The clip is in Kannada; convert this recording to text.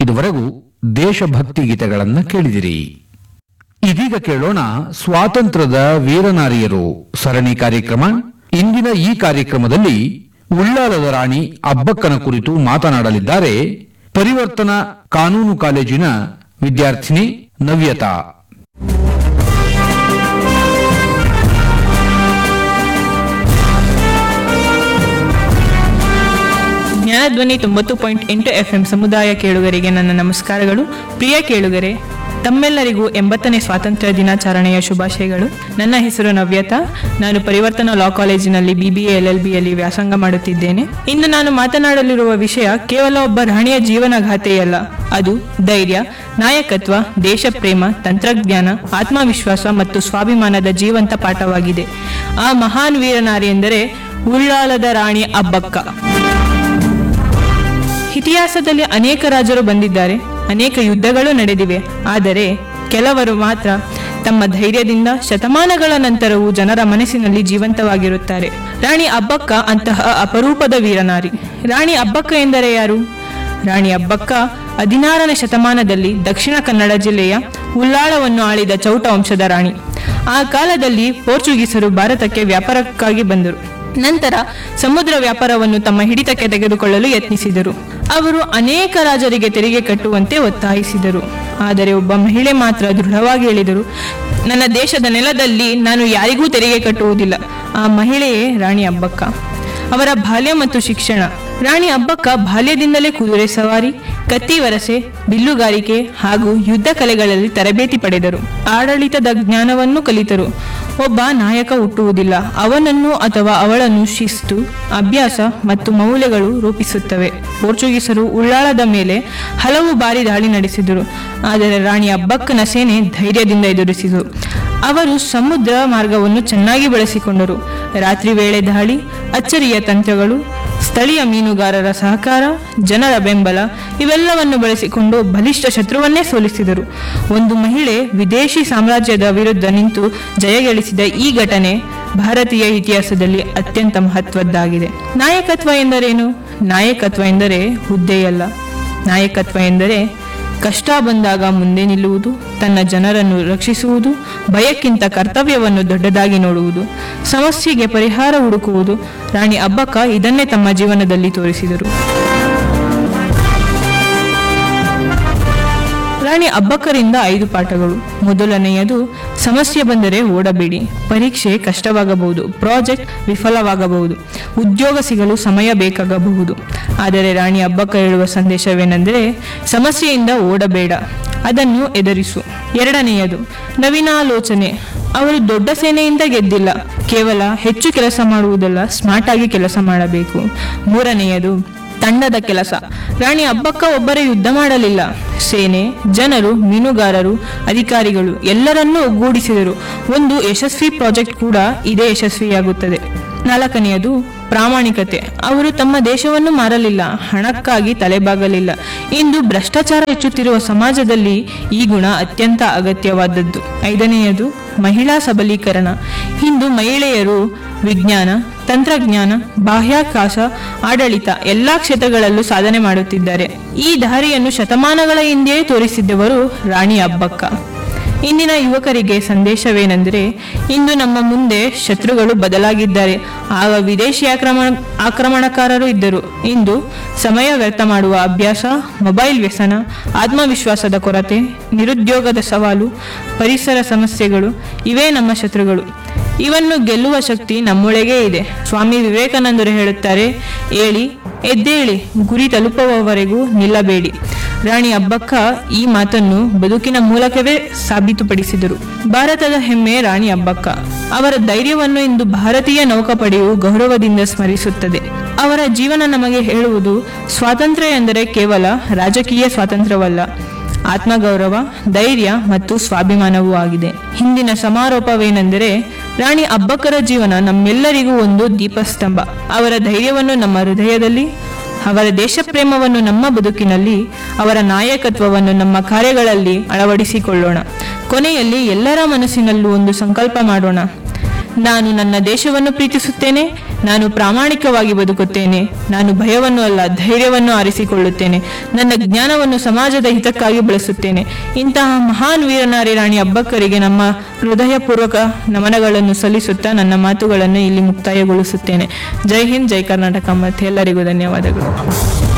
ಇದುವರೆಗೂ ದೇಶಭಕ್ತಿ ಗೀತೆಗಳನ್ನ ಕೇಳಿದಿರಿ ಇದೀಗ ಕೇಳೋಣ ಸ್ವಾತಂತ್ರ್ಯದ ವೀರನಾರಿಯರು ಸರಣಿ ಕಾರ್ಯಕ್ರಮ ಇಂದಿನ ಈ ಕಾರ್ಯಕ್ರಮದಲ್ಲಿ ಉಳ್ಳಾಲದ ರಾಣಿ ಅಬ್ಬಕ್ಕನ ಕುರಿತು ಮಾತನಾಡಲಿದ್ದಾರೆ ಪರಿವರ್ತನಾ ಕಾನೂನು ಕಾಲೇಜಿನ ವಿದ್ಯಾರ್ಥಿನಿ ನವ್ಯತಾ ಜ್ಞಾನಧ್ವನಿ ತೊಂಬತ್ತು ಪಾಯಿಂಟ್ ಎಂಟು ಎಫ್ ಎಂ ಸಮುದಾಯ ಕೇಳುಗರಿಗೆ ನನ್ನ ನಮಸ್ಕಾರಗಳು ಪ್ರಿಯ ಕೇಳುಗರೆ ತಮ್ಮೆಲ್ಲರಿಗೂ ಎಂಬತ್ತನೇ ಸ್ವಾತಂತ್ರ್ಯ ದಿನಾಚರಣೆಯ ಶುಭಾಶಯಗಳು ನನ್ನ ಹೆಸರು ನವ್ಯತಾ ನಾನು ಪರಿವರ್ತನಾ ಲಾ ಕಾಲೇಜಿನಲ್ಲಿ ಬಿಬಿಎ ಎಲ್ ಎಲ್ ಬಿಯಲ್ಲಿ ವ್ಯಾಸಂಗ ಮಾಡುತ್ತಿದ್ದೇನೆ ಇಂದು ನಾನು ಮಾತನಾಡಲಿರುವ ವಿಷಯ ಕೇವಲ ಒಬ್ಬ ರಾಣಿಯ ಜೀವನಗಾಥೆಯಲ್ಲ ಅದು ಧೈರ್ಯ ನಾಯಕತ್ವ ದೇಶಪ್ರೇಮ ತಂತ್ರಜ್ಞಾನ ಆತ್ಮವಿಶ್ವಾಸ ಮತ್ತು ಸ್ವಾಭಿಮಾನದ ಜೀವಂತ ಪಾಠವಾಗಿದೆ ಆ ಮಹಾನ್ ವೀರನಾರಿ ಎಂದರೆ ಉಳ್ಳಾಲದ ರಾಣಿ ಅಬ್ಬಕ್ಕ ಇತಿಹಾಸದಲ್ಲಿ ಅನೇಕ ರಾಜರು ಬಂದಿದ್ದಾರೆ ಅನೇಕ ಯುದ್ಧಗಳು ನಡೆದಿವೆ ಆದರೆ ಕೆಲವರು ಮಾತ್ರ ತಮ್ಮ ಧೈರ್ಯದಿಂದ ಶತಮಾನಗಳ ನಂತರವೂ ಜನರ ಮನಸ್ಸಿನಲ್ಲಿ ಜೀವಂತವಾಗಿರುತ್ತಾರೆ ರಾಣಿ ಅಬ್ಬಕ್ಕ ಅಂತಹ ಅಪರೂಪದ ವೀರನಾರಿ ರಾಣಿ ಅಬ್ಬಕ್ಕ ಎಂದರೆ ಯಾರು ರಾಣಿ ಅಬ್ಬಕ್ಕ ಹದಿನಾರನೇ ಶತಮಾನದಲ್ಲಿ ದಕ್ಷಿಣ ಕನ್ನಡ ಜಿಲ್ಲೆಯ ಉಲ್ಲಾಳವನ್ನು ಆಳಿದ ಚೌಟ ವಂಶದ ರಾಣಿ ಆ ಕಾಲದಲ್ಲಿ ಪೋರ್ಚುಗೀಸರು ಭಾರತಕ್ಕೆ ವ್ಯಾಪಾರಕ್ಕಾಗಿ ಬಂದರು ನಂತರ ಸಮುದ್ರ ವ್ಯಾಪಾರವನ್ನು ತಮ್ಮ ಹಿಡಿತಕ್ಕೆ ತೆಗೆದುಕೊಳ್ಳಲು ಯತ್ನಿಸಿದರು ಅವರು ಅನೇಕ ರಾಜರಿಗೆ ತೆರಿಗೆ ಕಟ್ಟುವಂತೆ ಒತ್ತಾಯಿಸಿದರು ಆದರೆ ಒಬ್ಬ ಮಹಿಳೆ ಮಾತ್ರ ದೃಢವಾಗಿ ಹೇಳಿದರು ನನ್ನ ದೇಶದ ನೆಲದಲ್ಲಿ ನಾನು ಯಾರಿಗೂ ತೆರಿಗೆ ಕಟ್ಟುವುದಿಲ್ಲ ಆ ಮಹಿಳೆಯೇ ರಾಣಿ ಅಬ್ಬಕ್ಕ ಅವರ ಬಾಲ್ಯ ಮತ್ತು ಶಿಕ್ಷಣ ರಾಣಿ ಅಬ್ಬಕ್ಕ ಬಾಲ್ಯದಿಂದಲೇ ಕುದುರೆ ಸವಾರಿ ಕತ್ತಿ ವರಸೆ ಬಿಲ್ಲುಗಾರಿಕೆ ಹಾಗೂ ಯುದ್ಧ ಕಲೆಗಳಲ್ಲಿ ತರಬೇತಿ ಪಡೆದರು ಆಡಳಿತದ ಜ್ಞಾನವನ್ನು ಕಲಿತರು ಒಬ್ಬ ನಾಯಕ ಹುಟ್ಟುವುದಿಲ್ಲ ಅವನನ್ನು ಅಥವಾ ಅವಳನ್ನು ಶಿಸ್ತು ಅಭ್ಯಾಸ ಮತ್ತು ಮೌಲ್ಯಗಳು ರೂಪಿಸುತ್ತವೆ ಪೋರ್ಚುಗೀಸರು ಉಳ್ಳಾಳದ ಮೇಲೆ ಹಲವು ಬಾರಿ ದಾಳಿ ನಡೆಸಿದರು ಆದರೆ ರಾಣಿ ಅಬ್ಬಕ್ಕನ ಸೇನೆ ಧೈರ್ಯದಿಂದ ಎದುರಿಸಿದರು ಅವರು ಸಮುದ್ರ ಮಾರ್ಗವನ್ನು ಚೆನ್ನಾಗಿ ಬಳಸಿಕೊಂಡರು ರಾತ್ರಿ ವೇಳೆ ದಾಳಿ ಅಚ್ಚರಿಯ ತಂತ್ರಗಳು ಸ್ಥಳೀಯ ಮೀನುಗಾರರ ಸಹಕಾರ ಜನರ ಬೆಂಬಲ ಇವೆಲ್ಲವನ್ನು ಬಳಸಿಕೊಂಡು ಬಲಿಷ್ಠ ಶತ್ರುವನ್ನೇ ಸೋಲಿಸಿದರು ಒಂದು ಮಹಿಳೆ ವಿದೇಶಿ ಸಾಮ್ರಾಜ್ಯದ ವಿರುದ್ಧ ನಿಂತು ಜಯಗಳಿಸಿದ ಈ ಘಟನೆ ಭಾರತೀಯ ಇತಿಹಾಸದಲ್ಲಿ ಅತ್ಯಂತ ಮಹತ್ವದ್ದಾಗಿದೆ ನಾಯಕತ್ವ ಎಂದರೇನು ನಾಯಕತ್ವ ಎಂದರೆ ಹುದ್ದೆಯಲ್ಲ ನಾಯಕತ್ವ ಎಂದರೆ ಕಷ್ಟ ಬಂದಾಗ ಮುಂದೆ ನಿಲ್ಲುವುದು ತನ್ನ ಜನರನ್ನು ರಕ್ಷಿಸುವುದು ಭಯಕ್ಕಿಂತ ಕರ್ತವ್ಯವನ್ನು ದೊಡ್ಡದಾಗಿ ನೋಡುವುದು ಸಮಸ್ಯೆಗೆ ಪರಿಹಾರ ಹುಡುಕುವುದು ರಾಣಿ ಅಬ್ಬಕ್ಕ ಇದನ್ನೇ ತಮ್ಮ ಜೀವನದಲ್ಲಿ ತೋರಿಸಿದರು ರಾಣಿ ಅಬ್ಬಕ್ಕರಿಂದ ಐದು ಪಾಠಗಳು ಮೊದಲನೆಯದು ಸಮಸ್ಯೆ ಬಂದರೆ ಓಡಬೇಡಿ ಪರೀಕ್ಷೆ ಕಷ್ಟವಾಗಬಹುದು ಪ್ರಾಜೆಕ್ಟ್ ವಿಫಲವಾಗಬಹುದು ಉದ್ಯೋಗ ಸಿಗಲು ಸಮಯ ಬೇಕಾಗಬಹುದು ಆದರೆ ರಾಣಿ ಅಬ್ಬಕ್ಕ ಹೇಳುವ ಸಂದೇಶವೇನೆಂದರೆ ಸಮಸ್ಯೆಯಿಂದ ಓಡಬೇಡ ಅದನ್ನು ಎದುರಿಸು ಎರಡನೆಯದು ನವೀನಾಲೋಚನೆ ಅವರು ದೊಡ್ಡ ಸೇನೆಯಿಂದ ಗೆದ್ದಿಲ್ಲ ಕೇವಲ ಹೆಚ್ಚು ಕೆಲಸ ಮಾಡುವುದಲ್ಲ ಸ್ಮಾರ್ಟ್ ಆಗಿ ಕೆಲಸ ಮಾಡಬೇಕು ಮೂರನೆಯದು ತಂಡದ ಕೆಲಸ ರಾಣಿ ಅಬ್ಬಕ್ಕ ಒಬ್ಬರೇ ಯುದ್ಧ ಮಾಡಲಿಲ್ಲ ಸೇನೆ ಜನರು ಮೀನುಗಾರರು ಅಧಿಕಾರಿಗಳು ಎಲ್ಲರನ್ನೂ ಒಗ್ಗೂಡಿಸಿದರು ಒಂದು ಯಶಸ್ವಿ ಪ್ರಾಜೆಕ್ಟ್ ಕೂಡ ಇದೇ ಯಶಸ್ವಿಯಾಗುತ್ತದೆ ನಾಲ್ಕನೆಯದು ಪ್ರಾಮಾಣಿಕತೆ ಅವರು ತಮ್ಮ ದೇಶವನ್ನು ಮಾರಲಿಲ್ಲ ಹಣಕ್ಕಾಗಿ ತಲೆಬಾಗಲಿಲ್ಲ ಇಂದು ಭ್ರಷ್ಟಾಚಾರ ಹೆಚ್ಚುತ್ತಿರುವ ಸಮಾಜದಲ್ಲಿ ಈ ಗುಣ ಅತ್ಯಂತ ಅಗತ್ಯವಾದದ್ದು ಐದನೆಯದು ಮಹಿಳಾ ಸಬಲೀಕರಣ ಇಂದು ಮಹಿಳೆಯರು ವಿಜ್ಞಾನ ತಂತ್ರಜ್ಞಾನ ಬಾಹ್ಯಾಕಾಶ ಆಡಳಿತ ಎಲ್ಲಾ ಕ್ಷೇತ್ರಗಳಲ್ಲೂ ಸಾಧನೆ ಮಾಡುತ್ತಿದ್ದಾರೆ ಈ ದಾರಿಯನ್ನು ಶತಮಾನಗಳ ಹಿಂದೆಯೇ ತೋರಿಸಿದ್ದವರು ರಾಣಿ ಅಬ್ಬಕ್ಕ ಇಂದಿನ ಯುವಕರಿಗೆ ಸಂದೇಶವೇನೆಂದರೆ ಇಂದು ನಮ್ಮ ಮುಂದೆ ಶತ್ರುಗಳು ಬದಲಾಗಿದ್ದಾರೆ ಆಗ ವಿದೇಶಿ ಆಕ್ರಮಣ ಆಕ್ರಮಣಕಾರರು ಇದ್ದರು ಇಂದು ಸಮಯ ವ್ಯರ್ಥ ಮಾಡುವ ಅಭ್ಯಾಸ ಮೊಬೈಲ್ ವ್ಯಸನ ಆತ್ಮವಿಶ್ವಾಸದ ಕೊರತೆ ನಿರುದ್ಯೋಗದ ಸವಾಲು ಪರಿಸರ ಸಮಸ್ಯೆಗಳು ಇವೇ ನಮ್ಮ ಶತ್ರುಗಳು ಇವನ್ನು ಗೆಲ್ಲುವ ಶಕ್ತಿ ನಮ್ಮೊಳಗೇ ಇದೆ ಸ್ವಾಮಿ ವಿವೇಕಾನಂದರು ಹೇಳುತ್ತಾರೆ ಏಳಿ ಎದ್ದೇಳಿ ಗುರಿ ತಲುಪುವವರೆಗೂ ನಿಲ್ಲಬೇಡಿ ರಾಣಿ ಅಬ್ಬಕ್ಕ ಈ ಮಾತನ್ನು ಬದುಕಿನ ಮೂಲಕವೇ ಸಾಬೀತುಪಡಿಸಿದರು ಭಾರತದ ಹೆಮ್ಮೆ ರಾಣಿ ಅಬ್ಬಕ್ಕ ಅವರ ಧೈರ್ಯವನ್ನು ಇಂದು ಭಾರತೀಯ ನೌಕಾಪಡೆಯು ಗೌರವದಿಂದ ಸ್ಮರಿಸುತ್ತದೆ ಅವರ ಜೀವನ ನಮಗೆ ಹೇಳುವುದು ಸ್ವಾತಂತ್ರ್ಯ ಎಂದರೆ ಕೇವಲ ರಾಜಕೀಯ ಸ್ವಾತಂತ್ರ್ಯವಲ್ಲ ಆತ್ಮಗೌರವ ಧೈರ್ಯ ಮತ್ತು ಸ್ವಾಭಿಮಾನವೂ ಆಗಿದೆ ಹಿಂದಿನ ಸಮಾರೋಪವೇನೆಂದರೆ ರಾಣಿ ಅಬ್ಬಕ್ಕರ ಜೀವನ ನಮ್ಮೆಲ್ಲರಿಗೂ ಒಂದು ದೀಪಸ್ತಂಭ ಅವರ ಧೈರ್ಯವನ್ನು ನಮ್ಮ ಹೃದಯದಲ್ಲಿ ಅವರ ದೇಶಪ್ರೇಮವನ್ನು ನಮ್ಮ ಬದುಕಿನಲ್ಲಿ ಅವರ ನಾಯಕತ್ವವನ್ನು ನಮ್ಮ ಕಾರ್ಯಗಳಲ್ಲಿ ಅಳವಡಿಸಿಕೊಳ್ಳೋಣ ಕೊನೆಯಲ್ಲಿ ಎಲ್ಲರ ಮನಸ್ಸಿನಲ್ಲೂ ಒಂದು ಸಂಕಲ್ಪ ಮಾಡೋಣ ನಾನು ನನ್ನ ದೇಶವನ್ನು ಪ್ರೀತಿಸುತ್ತೇನೆ ನಾನು ಪ್ರಾಮಾಣಿಕವಾಗಿ ಬದುಕುತ್ತೇನೆ ನಾನು ಭಯವನ್ನು ಅಲ್ಲ ಧೈರ್ಯವನ್ನು ಆರಿಸಿಕೊಳ್ಳುತ್ತೇನೆ ನನ್ನ ಜ್ಞಾನವನ್ನು ಸಮಾಜದ ಹಿತಕ್ಕಾಗಿ ಬಳಸುತ್ತೇನೆ ಇಂತಹ ಮಹಾನ್ ವೀರನಾರಿ ರಾಣಿ ಅಬ್ಬಕ್ಕರಿಗೆ ನಮ್ಮ ಹೃದಯಪೂರ್ವಕ ನಮನಗಳನ್ನು ಸಲ್ಲಿಸುತ್ತಾ ನನ್ನ ಮಾತುಗಳನ್ನು ಇಲ್ಲಿ ಮುಕ್ತಾಯಗೊಳಿಸುತ್ತೇನೆ ಜೈ ಹಿಂದ್ ಜೈ ಕರ್ನಾಟಕ ಮತ್ತೆ ಎಲ್ಲರಿಗೂ ಧನ್ಯವಾದಗಳು